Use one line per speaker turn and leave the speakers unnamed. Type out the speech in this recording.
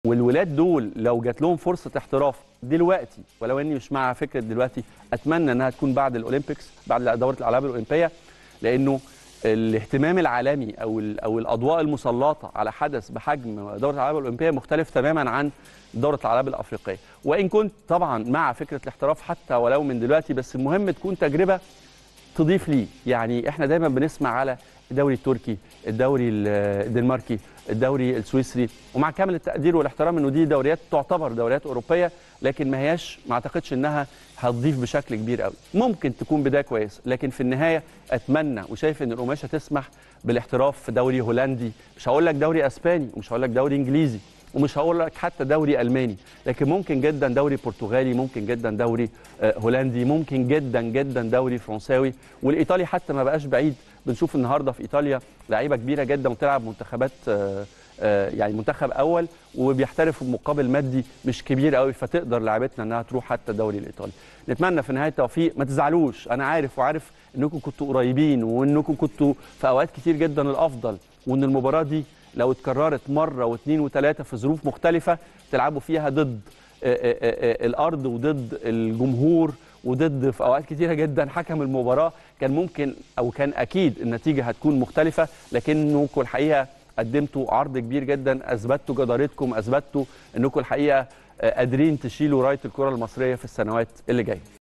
والولاد دول لو جات لهم فرصه احتراف دلوقتي ولو اني مش مع فكره دلوقتي اتمنى انها تكون بعد الاولمبيكس بعد دوره الالعاب الاولمبيه لانه الاهتمام العالمي او او الاضواء المسلطه على حدث بحجم دوره الالعاب الاولمبيه مختلف تماما عن دوره الالعاب الافريقيه وان كنت طبعا مع فكره الاحتراف حتى ولو من دلوقتي بس المهم تكون تجربه تضيف ليه يعني احنا دايما بنسمع على الدوري التركي الدوري الدنماركي الدوري السويسري ومع كامل التقدير والاحترام انه دي دوريات تعتبر دوريات اوروبيه لكن ما هياش ما اعتقدش انها هتضيف بشكل كبير قوي ممكن تكون بدايه كويسه لكن في النهايه اتمنى وشايف ان القماشه تسمح بالاحتراف في دوري هولندي مش هقول لك دوري اسباني ومش هقول لك دوري انجليزي ومش هقول لك حتى دوري الماني لكن ممكن جدا دوري برتغالي ممكن جدا دوري هولندي ممكن جدا جدا دوري فرنساوي والايطالي حتى ما بقاش بعيد بنشوف النهارده في ايطاليا لعيبه كبيره جدا وتلعب منتخبات يعني منتخب اول وبيحترفوا بمقابل مادي مش كبير قوي فتقدر لعيبتنا انها تروح حتى الدوري الايطالي نتمنى في نهايه التوفيق ما تزعلوش انا عارف وعارف انكم كنتوا قريبين وانكم كنتوا في اوقات كتير جدا الافضل وان المباراه دي لو اتكررت مره واثنين وثلاثه في ظروف مختلفه تلعبوا فيها ضد الارض وضد الجمهور وضد في اوقات كتيره جدا حكم المباراه كان ممكن او كان اكيد النتيجه هتكون مختلفه لكنكم الحقيقه قدمتوا عرض كبير جدا اثبتوا جدارتكم اثبتوا انكم الحقيقه قادرين تشيلوا رايه الكره المصريه في السنوات اللي جايه